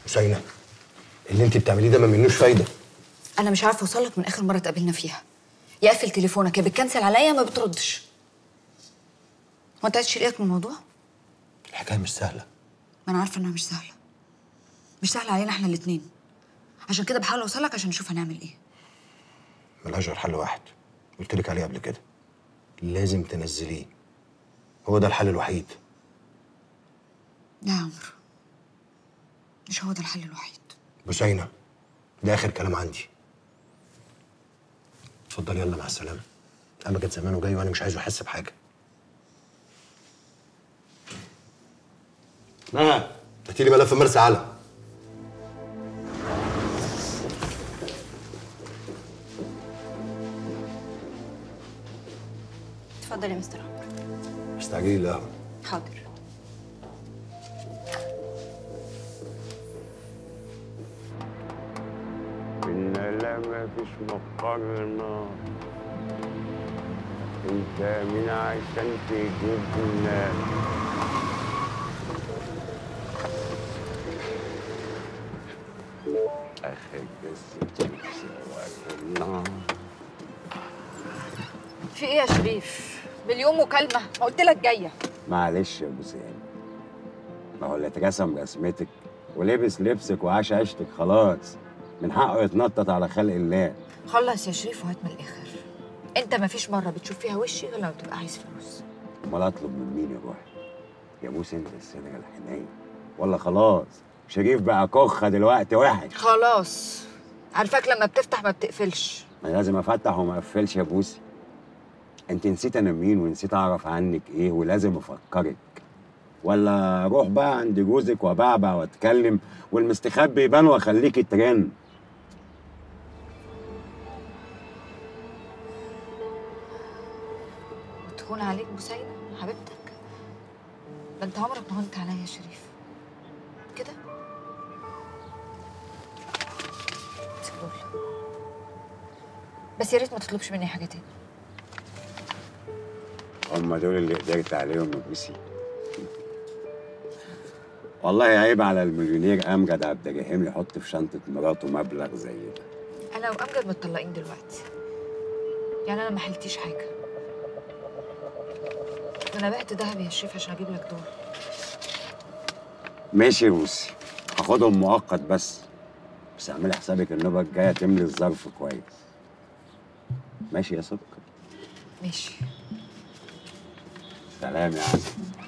حسينه اللي انت بتعمليه ده ما منوش فايده انا مش عارفه اوصلك من اخر مره اتقابلنا فيها يا قفل تليفونك يا بتكنسل عليا ما بتردش هو انت عايز تشيل ايدك من الموضوع الحكايه مش سهله ما انا عارفه انها مش سهله مش سهله علينا احنا الاتنين عشان كده بحاول اوصلك عشان نشوف هنعمل ايه ملهاش غير حل واحد قلت لك عليه قبل كده لازم تنزليه هو ده الحل الوحيد لا يا عمرو مش هو ده الحل الوحيد بوسينه ده اخر كلام عندي اتفضل يلا مع السلامه امجد زمانه جاي وانا مش عايزه يحس بحاجه ما هاتي لي ملف مرسى علم اتفضل يا مستر عمرو استعجلي القهوه حاضر إن لا ما فيش مقارنة انت مين عشان تجيبنا اخر بس وكلنا في ايه يا شريف باليوم مكالمه ما قلت لك جايه معلش يا ابو سامي ما هو اللي اترسم رسمتك ولبس لبسك وعاش عيشتك خلاص من حقه يتنطط على خلق الله خلص يا شريف وهات من الاخر انت ما فيش مره بتشوف فيها وشي غير لما تبقى عايز فلوس امال اطلب من مين يا روحي يا بوس انت الصدر الحنين ولا خلاص شريف بقى كخه دلوقتي وحش خلاص عارفاك لما بتفتح ما بتقفلش ما أنا لازم افتح وما اقفلش يا بوسي انت نسيت انا مين ونسيت اعرف عنك ايه ولازم افكرك ولا اروح بقى عند جوزك وابعبع واتكلم والمستخبي يبان واخليكي ترن وتهون عليك بوسينة حبيبتك ده انت عمرك ما هنت عليا يا شريف كده سيبولي. بس يا ريت ما تطلبش مني حاجه تاني هم دول اللي قدرت عليهم يا بوسي والله عيب على المليونير امجد عبد الرحيم يحط في شنطه مراته مبلغ زي ده انا وامجد متطلقين دلوقتي يعني انا ما حلتيش حاجه ده انا بعت دهب يا شريف عشان اجيب لك دول ماشي يا بوسي هاخدهم مؤقت بس بس اعملي حسابك النوبه الجايه تملي الظرف كويس ماشي يا سكر ماشي سلام يا عسل